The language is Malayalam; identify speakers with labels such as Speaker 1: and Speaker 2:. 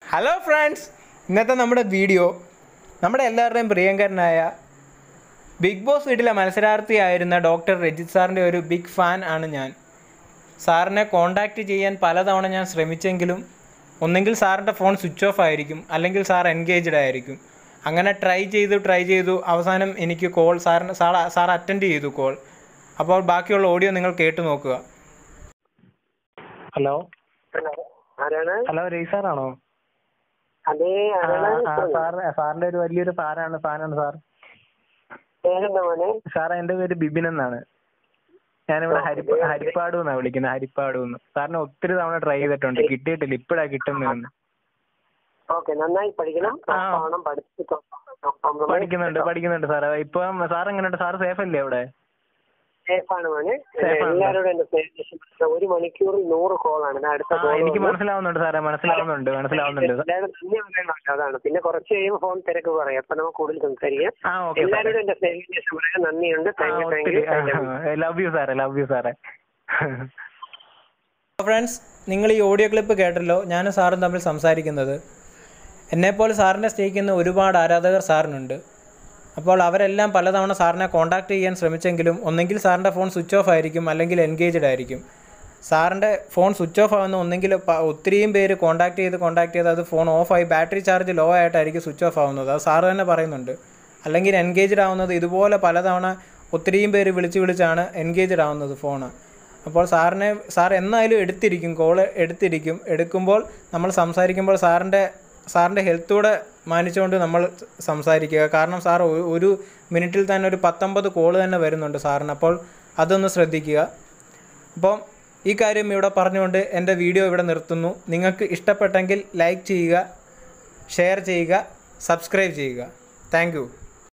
Speaker 1: ഹലോ ഫ്രണ്ട്സ് ഇന്നത്തെ നമ്മുടെ വീഡിയോ നമ്മുടെ എല്ലാവരുടെയും പ്രിയങ്കരനായ ബിഗ് ബോസ് വീട്ടിലെ മത്സരാർത്ഥിയായിരുന്ന ഡോക്ടർ രജിത് സാറിൻ്റെ ഒരു ബിഗ് ഫാൻ ആണ് ഞാൻ സാറിനെ കോണ്ടാക്റ്റ് ചെയ്യാൻ പലതവണ ഞാൻ ശ്രമിച്ചെങ്കിലും ഒന്നെങ്കിൽ സാറിൻ്റെ ഫോൺ സ്വിച്ച് ഓഫ് ആയിരിക്കും അല്ലെങ്കിൽ സാർ എൻഗേജ്ഡ് ആയിരിക്കും അങ്ങനെ ട്രൈ ചെയ്തു ട്രൈ ചെയ്തു അവസാനം എനിക്ക് കോൾ സാറിന് സാർ സാർ അറ്റൻഡ് ചെയ്തു കോൾ അപ്പോൾ ബാക്കിയുള്ള ഓഡിയോ നിങ്ങൾ കേട്ടു നോക്കുക ഹലോ
Speaker 2: ഹലോ ആരാണ്
Speaker 1: ഹലോ രവി സാറാണോ
Speaker 2: അതെ ആരാണ്
Speaker 1: സാർ സാറിന്റെ ഒരു വലിയൊരു ഫാനാണ് ഫാനാണ് സാർ
Speaker 2: പേരെന്താ മോനെ
Speaker 1: സാർ എന്റെ പേര് ബിബിൻ എന്നാണ് ഞാനിവിടെ ഹരിപ്പ ഹരിപ്പാട് എന്നാ വിളിക്കുന്നത് ഹരിപ്പാട് എന്ന് സാറിനെ ഒത്തിരി തവണ ട്രൈ ചെയ്തിട്ടുണ്ട് കിട്ടിയിട്ടില്ല ഇപ്പഴാ കിട്ടുന്നതെന്ന്
Speaker 2: ഓക്കെ നന്നായി പഠിക്കണം
Speaker 1: ആ.
Speaker 2: ടോപ്പാവണം പഠിച്ച് compromise
Speaker 1: പഠിക്കുന്നുണ്ട് പഠിക്കുന്നുണ്ട് സാറേ ഇപ്പൊ സാർ എങ്ങനെയുണ്ട് സാർ സേഫ് അല്ലേ അവിടെ
Speaker 2: safe ആണ് മോനെ
Speaker 1: Safe ആണ്.
Speaker 2: എല്ലാവരോടും എന്റെ സ്നേഹം ഒരു മണിക്കൂറിൽ നൂറ് കോളാണ് ഞാൻ അടുത്ത
Speaker 1: ആ,
Speaker 2: call
Speaker 1: എനിക്ക്
Speaker 2: വന്നു.
Speaker 1: മനസ്സിലാവുന്നുണ്ട് സാറേ മനസ്സിലാവുന്നുണ്ട് മനസ്സിലാവുന്നുണ്ട്
Speaker 2: എല്ലാവരും നന്ദി പറയണമല്ലോ അതാണ് പിന്നെ കുറച്ച് കഴിയുമ്പോൾ ഫോൺ തിരക്ക് പറയും അപ്പൊ നമുക്ക് കൂടുതൽ സംസാരിക്കാം
Speaker 1: ആ ഓക്കെ സാർ
Speaker 2: എല്ലാവരോടും എന്റെ സ്നേഹം പറയാൻ നന്ദിയുണ്ട് താങ്ക് യു താങ്ക്
Speaker 1: ഒത്തിരി
Speaker 2: യു
Speaker 1: ലവ് യു സാറേ ലവ് യു സാറേ ഫ്രണ്ട്സ് നിങ്ങൾ ഈ ഓഡിയോ ക്ലിപ്പ് കേട്ടല്ലോ ഞാനും സാറും തമ്മിൽ സംസാരിക്കുന്നത് എന്നെപ്പോലെ സാറിനെ സ്നേഹിക്കുന്ന ഒരുപാട് ആരാധകർ സാറിനുണ്ട് അപ്പോൾ അവരെല്ലാം പലതവണ സാറിനെ കോൺടാക്ട് ചെയ്യാൻ ശ്രമിച്ചെങ്കിലും ഒന്നെങ്കിൽ സാറിൻ്റെ ഫോൺ സ്വിച്ച് ഓഫ് ആയിരിക്കും അല്ലെങ്കിൽ എൻഗേജ്ഡ് ആയിരിക്കും സാറിൻ്റെ ഫോൺ സ്വിച്ച് ഓഫ് ആവുന്ന ഒന്നെങ്കിൽ പ- ഒത്തിരിയും പേര് കോൺടാക്ട് ചെയ്ത് കോൺടാക്ട് ചെയ്ത് അത് ഫോൺ ഓഫായി ബാറ്ററി ചാർജ് ലോ ആയിട്ടായിരിക്കും സ്വിച്ച് ഓഫ് ആവുന്നത് അത് സാറ് തന്നെ പറയുന്നുണ്ട് അല്ലെങ്കിൽ എൻഗേജ്ഡ് ആവുന്നത് ഇതുപോലെ പലതവണ ഒത്തിരിയും പേര് വിളിച്ച് വിളിച്ചാണ് എൻഗേജ്ഡ് ആവുന്നത് ഫോണ് അപ്പോൾ സാറിനെ സാർ എന്നായാലും എടുത്തിരിക്കും കോള് എടുത്തിരിക്കും എടുക്കുമ്പോൾ നമ്മൾ സംസാരിക്കുമ്പോൾ സാറിൻ്റെ സാറിൻ്റെ ഹെൽത്തൂടെ മാനിച്ചുകൊണ്ട് നമ്മൾ സംസാരിക്കുക കാരണം സാർ ഒ- ഒരു മിനിറ്റിൽ തന്നെ ഒരു പത്തൊമ്പത് കോള് തന്നെ വരുന്നുണ്ട് സാറിന് അപ്പോൾ അതൊന്ന് ശ്രദ്ധിക്കുക അപ്പം ഈ കാര്യം ഇവിടെ പറഞ്ഞുകൊണ്ട് എൻ്റെ വീഡിയോ ഇവിടെ നിർത്തുന്നു നിങ്ങൾക്ക് ഇഷ്ടപ്പെട്ടെങ്കിൽ ലൈക്ക് ചെയ്യുക ഷെയർ ചെയ്യുക സബ്സ്ക്രൈബ് ചെയ്യുക താങ്ക്